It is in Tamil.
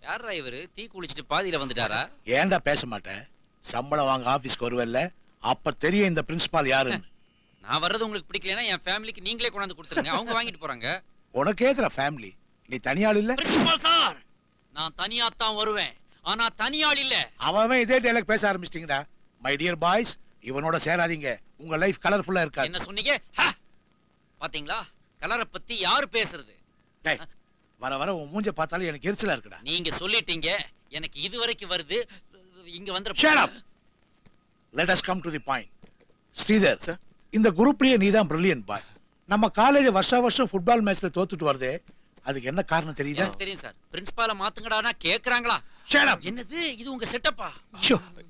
யாரா இவரு தீ குளிச்சிட்டு பாதியில வந்துட்டாரா ஏன்டா பேச மாட்டேன் சம்பளம் வாங்க ஆபீஸ்க்கு வருவல்ல அப்ப தெரியும் இந்த பிரின்சிபால் யாருன்னு நான் வர்றது உங்களுக்கு பிடிக்கலனா என் ஃபேமிலிக்கு நீங்களே கொண்டாந்து கொடுத்துருங்க அவங்க வாங்கிட்டு போறாங்க உனக்கு ஏத்துற ஃபேமிலி நீ தனியாள் இல்ல பிரின்சிபால் சார் நான் தனியா தான் வருவேன் ஆனா தனியாள் இல்ல அவன் அவன் இதே டைலாக் பேச ஆரம்பிச்சிட்டீங்கடா மை டியர் பாய்ஸ் இவனோட சேராதீங்க உங்க லைஃப் கலர்ஃபுல்லா இருக்காது என்ன சொன்னீங்க ஹ! பாத்தீங்களா கலரை பத்தி யாரு பேசுறது டேய், வர வர உன் மூஞ்ச பார்த்தாலும் எனக்கு எரிச்சலா இருக்குடா நீங்க சொல்லிட்டீங்க எனக்கு இது வரைக்கும் வருது இங்க வந்து Shut up. Let us come to the point Sridhar Sir. இந்த குரூப்லயே நீ தான் பிரில்லியன்ட் பாய் நம்ம காலேஜ் வருஷா வருஷம் ஃபுட்பால் மேட்ச்ல தோத்துட்டு வருதே அதுக்கு என்ன காரணம் தெரியுதா எனக்கு தெரியும் சார் பிரின்சிபால மாத்துங்கடானா கேக்குறாங்களா Shut up. என்னது இது உங்க செட்டப்பா ஷோ